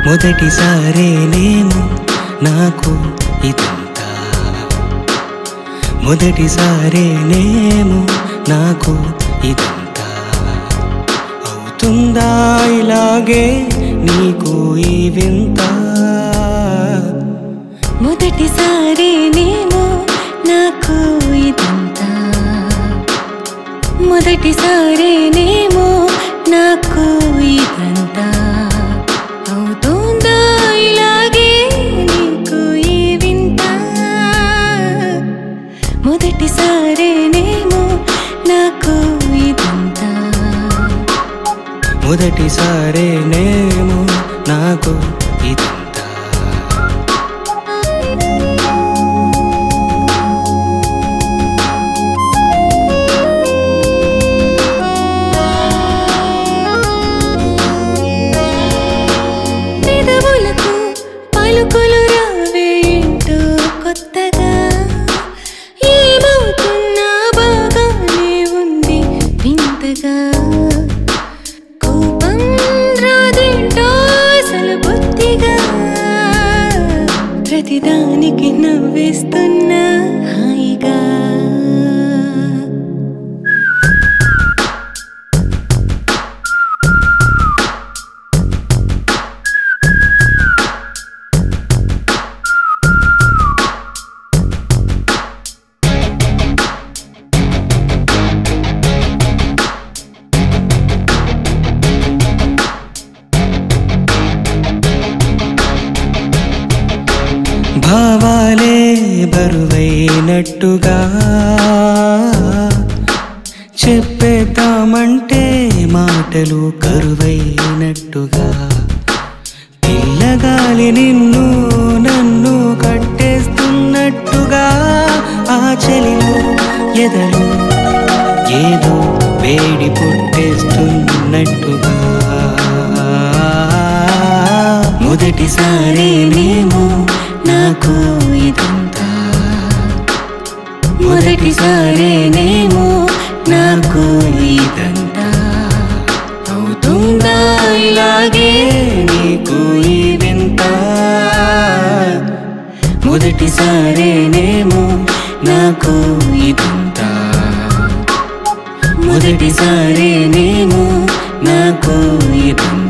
మొదటిసారేనేమో నాకు ఇదంతా మొదటిసారేనేమో నాకు ఇదంతా అవుతుందా ఇలాగే నీకు ఈ వింత మొదటిసారేనేమో నాకు ఇదంతా మొదటిసారేనేమో నాకు ఇదంతా అవుతుందా ఇలాగే నీకు ఈ వింత మొదటిసారేనేమో నాకు ఇదంతా మొదటిసారేనేమో నాకు ఇదంతా పెదవులకు పలుకులు రావేంటో కొత్తగా ఏమవుతున్నా బాగానే ఉంది వింతగా కోపం రాదేంటో అసలు బుద్ధిగా ప్రతిదానికి నవ్వేస్తున్నా హాయిగా భావాలే బరువైనట్టుగా చెప్పేద్దామంటే మాటలు కరువైనట్టుగా పిల్లగాలి నిన్ను నన్ను కట్టేస్తున్నట్టుగా ఆ చెలిలో ఎదలు ఏదో వేడి పుట్టేస్తున్నట్టుగా మొదటిసారేనేమో నాకు ఇదంతా మొదటిసారేనేమో నాకు ఇదంతా అవుతుందా ఇలాగే నీకు ఈ వింత మొదటిసారేనేమో నాకు ఇదంతా మొదటిసారేనేమో నాకు ఇదంతా